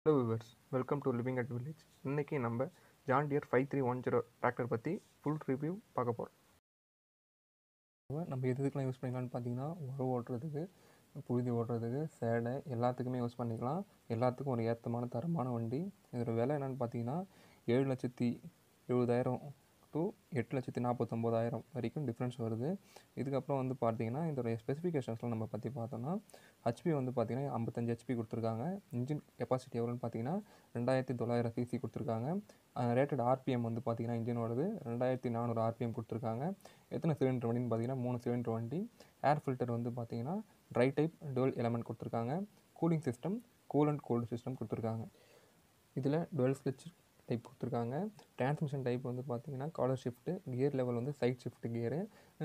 hello viewers welcome to living at village இன்றைக்கி நம்ம John Deere five three one zero tractor பற்றி full review பார்க்க போகிறோம் நம்ம எது எதுக்கெலாம் யூஸ் பண்ணிக்கலாம்னு பார்த்தீங்கன்னா உழவு ஓட்டுறதுக்கு புழுதி ஓட்டுறதுக்கு சேடை எல்லாத்துக்குமே யூஸ் பண்ணிக்கலாம் எல்லாத்துக்கும் ஒரு ஏற்றமான தரமான வண்டி இதோட விலை என்னென்னு பார்த்தீங்கன்னா ஏழு லட்சத்தி எழுபதாயிரம் டு எட்டு லட்சத்தி நாற்பத்தொம்போதாயிரம் வரைக்கும் டிஃப்ரென்ஸ் வருது இதுக்கப்புறம் வந்து பார்த்தீங்கன்னா இதோடைய ஸ்பெசிஃபிகேஷன்ஸ்லாம் நம்ம பற்றி பார்த்தோம்னா ஹெச்பி வந்து பார்த்தீங்கன்னா ஐம்பத்தஞ்சு ஹெச்பி கொடுத்துருக்காங்க இன்ஜின் கெப்பாசிட்டி எவ்வளோன்னு பார்த்தீங்கன்னா ரெண்டாயிரத்தி தொள்ளாயிரம் சிசி கொடுத்துருக்காங்க ரேட்டட் ஆர்பிஎம் வந்து பார்த்தீங்கன்னா இன்ஜினோடது ரெண்டாயிரத்தி நானூறு ஆர்பிஎம் கொடுத்துருக்காங்க எத்தனை சிலிண்டர் வண்டின்னு பார்த்தீங்கன்னா மூணு சிலிண்டர் வண்டி ஏர் ஃபில்டர் வந்து பார்த்தீங்கன்னா ட்ரை டைப் டுவெல் எலமெண்ட் கொடுத்துருக்காங்க cooling system coolant cooled system கொடுத்துருக்காங்க இதில் டுவெல் ஸ்விட்ச் டைப் கொடுத்துருக்காங்க டிரான்ஸ்மிஷன் டைப் வந்து பார்த்தீங்கன்னா காலர் ஷிஃப்ட்டு கியர் லெவல் வந்து side shift gear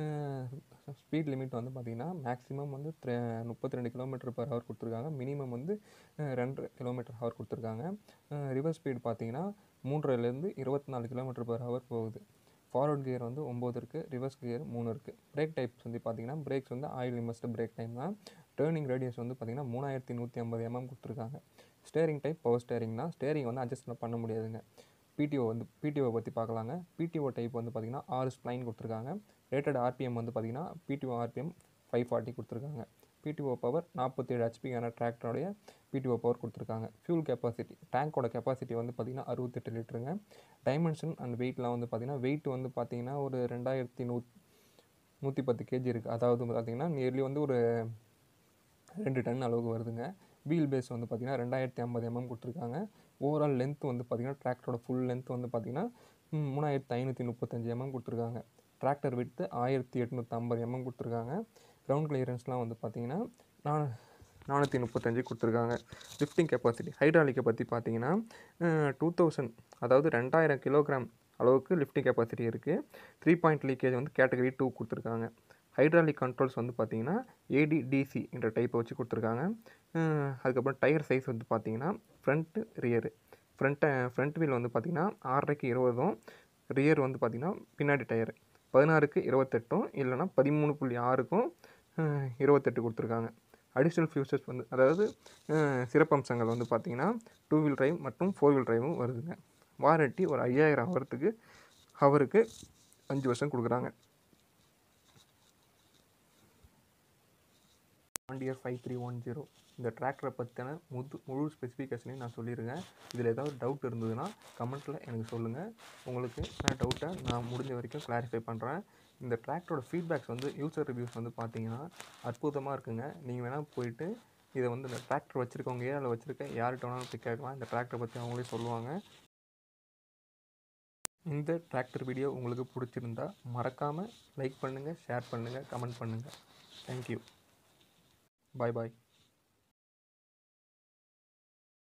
speed limit வந்து பார்த்தீங்கன்னா மேக்ஸிமம் வந்து முப்பத்தி ரெண்டு கிலோமீட்டர் பர் ஹவர் கொடுத்துருக்காங்க மினிமம் வந்து ரெண்டு கிலோமீட்டர் ஹவர் கொடுத்துருக்காங்க ரிவர்ஸ் ஸ்பீட் பார்த்தீங்கன்னா மூன்றிலேருந்து இருபத்தி நாலு கிலோமீட்டர் பர் ஹவர் போகுது ஃபார்வர்ட் கியர் வந்து ஒம்பது இருக்குது ரிவர்ஸ் கியர் மூணு இருக்குது பிரேக் டைப்ஸ் வந்து பார்த்தீங்கன்னா பிரேக்ஸ் வந்து ஆயில் இமஸ்டு பிரேக் டைம் தான் டேர்னிங் ரேடியஸ் வந்து பார்த்தீங்கன்னா மூணாயிரத்தி நூற்றி ஐம்பது எம்எம் கொடுத்துருக்காங்க ஸ்டேரிங் டைப் பவர் ஸ்டேரிங் தான் ஸ்டேரிங் வந்து அட்ஜஸ்ட் பண்ண முடியாதுங்க பிடிஓ வந்து பிடிஓ பற்றி பார்க்கலாங்க பிடிஓ டைப் வந்து பார்த்திங்கன்னா ஆறு ஸ்ப்ளைன் கொடுத்துருக்காங்க ரேட்டட் ஆர்பிஎம் வந்து பார்த்திங்கன்னா பிடிஓ ஆர்பிஎம் ஃபைவ் ஃபார்ட்டி கொடுத்துருக்காங்க பிடிஓ பவர் நாற்பத்தேழு ஹெச்பியான டிராக்டருடைய பிடிஓ பவர் கொடுத்துருக்காங்க ஃபியூல் கெப்பாசிட்டி டேங்கோட கெப்பாசிட்டி வந்து பார்த்திங்கன்னா அறுபத்தெட்டு லிட்டருங்க டைமென்ஷன் அண்ட் வெயிட்லாம் வந்து பார்த்திங்கன்னா வெயிட் வந்து பார்த்திங்கன்னா ஒரு ரெண்டாயிரத்தி நூ நூற்றி பத்து கேஜி இருக்குது அதாவது பார்த்திங்கன்னா நியர்லி வந்து ஒரு ரெண்டு டன் அளவுக்கு வருதுங்க வீல் பேஸ் வந்து பார்த்திங்கன்னா ரெண்டாயிரத்தி ஐம்பது எம்எம் கொடுத்துருக்காங்க ஓவரால் லென்த் வந்து பார்த்திங்கன்னா டிராக்டரோட ஃபுல் லென்த் வந்து பார்த்திங்கன்னா மூணாயிரத்தி ஐநூற்றி முப்பத்தஞ்சு எம்எம் கொடுத்துருக்காங்க டிராக்டர் விட்டு ஆயிரத்தி எட்நூற்றி ஐம்பது எம்எம் கொடுத்துருக்காங்க கிரவுண்ட் கிளியரன்ஸ்லாம் வந்து பார்த்திங்கன்னா நான் நானூற்றி முப்பத்தஞ்சு கொடுத்துருக்காங்க லிஃப்டிங் கெப்பாசிட்டி ஹைட்ராலிக்கை பற்றி பார்த்தீங்கன்னா டூ தௌசண்ட் அதாவது ரெண்டாயிரம் கிலோகிராம் அளவுக்கு லிஃப்டிங் கெப்பாசிட்டி இருக்குது த்ரீ பாயிண்ட் லீக்கேஜ் வந்து கேட்டகரி டூ கொடுத்துருக்காங்க ஹைட்ராலிக் கண்ட்ரோல்ஸ் வந்து பார்த்தீங்கன்னா ஏடிடிசி என்ற டைப்பை வச்சு கொடுத்துருக்காங்க அதுக்கப்புறம் டயர் சைஸ் வந்து பார்த்தீங்கன்னா ஃப்ரண்ட்டு ரியரு ஃப்ரண்ட்டை ஃப்ரண்ட் வீல் வந்து பார்த்திங்கன்னா ஆறரைக்கு இருபதும் ரியர் வந்து பார்த்திங்கன்னா பின்னாடி டயரு பதினாறுக்கு இருபத்தெட்டும் இல்லைனா பதிமூணு புள்ளி ஆறுக்கும் இருபத்தெட்டு கொடுத்துருக்காங்க அடிஷ்னல் ஃபியூச்சர்ஸ் வந்து அதாவது சிறப்பம்சங்கள் வந்து பார்த்திங்கன்னா டூ வீல் டிரைவ் மற்றும் ஃபோர் வீல் டிரைவும் வருதுங்க வாரண்ட்டி ஒரு ஐயாயிரம் ஹவரத்துக்கு ஹவருக்கு அஞ்சு வருஷம் கொடுக்குறாங்க ஆண்டியர் ஃபைவ் த்ரீ ஒன் ஜீரோ இந்த டிராக்டரை பற்றின முது முழு ஸ்பெசிஃபிகேஷனையும் நான் சொல்லியிருக்கேன் இதில் ஏதாவது டவுட் இருந்ததுன்னா கமெண்ட்டில் எனக்கு சொல்லுங்கள் உங்களுக்கு நான் டவுட்டை நான் முடிஞ்ச வரைக்கும் கிளாரிஃபை பண்ணுறேன் இந்த டிராக்டரோட ஃபீட்பேக்ஸ் வந்து யூசர் ரிவ்யூஸ் வந்து பார்த்தீங்கன்னா அற்புதமாக இருக்குங்க நீங்கள் வேணால் போயிட்டு இதை வந்து இந்த டிராக்டர் வச்சுருக்கவங்க ஏரியாவில் வச்சுருக்க யார்கிட்ட வேணாலும் போய் கேட்கலாம் இந்த டிராக்டரை பற்றி அவங்களே சொல்லுவாங்க இந்த டிராக்டர் வீடியோ உங்களுக்கு பிடிச்சிருந்தா மறக்காமல் லைக் பண்ணுங்கள் ஷேர் பண்ணுங்கள் கமெண்ட் பண்ணுங்கள் தேங்க்யூ பாய் பாய்